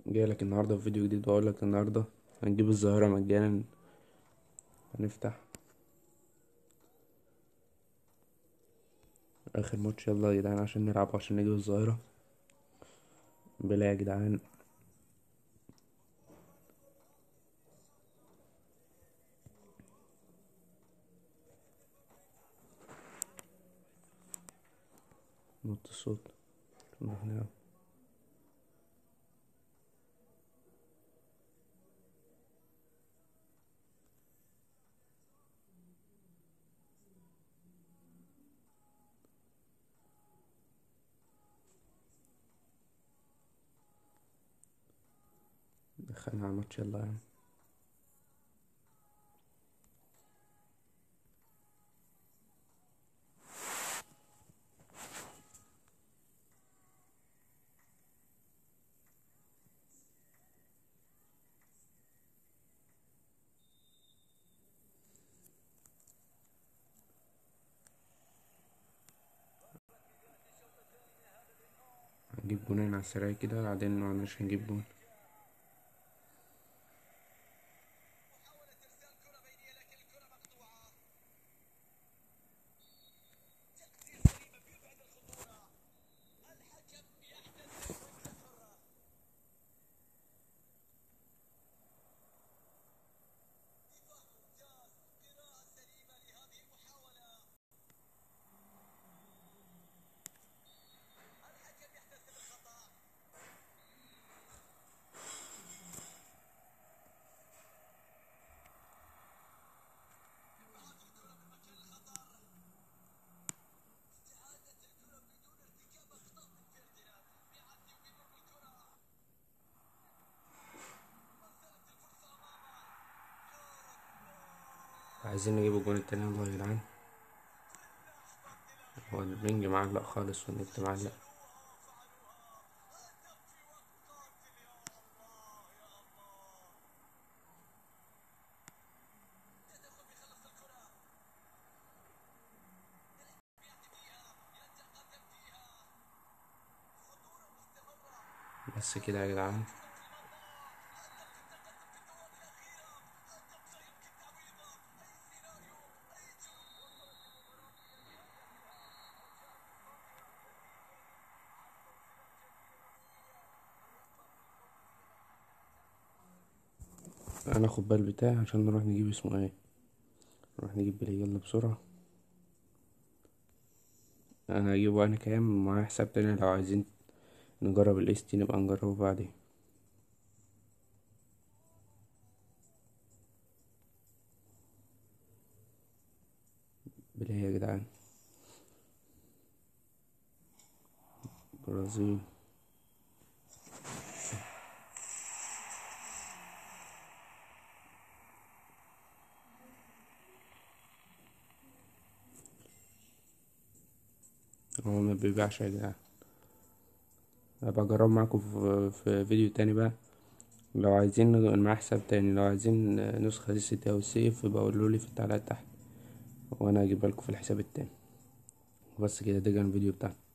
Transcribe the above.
جاي لك النهارده في فيديو جديد بقول لك النهارده هنجيب الظاهرة مجانا هنفتح اخر ماتش يلا يا جدعان عشان نلعب عشان نجيب الظاهرة بلا يا جدعان نط الصوت نروح نلعب دخلنا على الماتش يلا يعني هنجيب جونين على السريع كده بعدين مش هنجيب جون عايزين نجيب الجون التاني يلا يا جدعان هو البنج معلق خالص والنت معلق بس كده يا جدعان انا اخد بال بتاعي عشان نروح نجيب اسمه ايه نروح نجيب بلاي يلا بسرعة انا هجيبه انا كام معايا حساب تاني لو عايزين نجرب الاس تي نبقى نجربه بعدين بلاي يا جدعان برازيل هو ما بيبيعش يا جدعان هبقى اجرب معاكم في, في فيديو تاني بقى لو عايزين معاه حساب تاني لو عايزين نسخة دي سيتي او السيف بقولولي في التعليقات تحت وانا هجيبها لكم في الحساب التاني بس كده ده كان الفيديو بتاعنا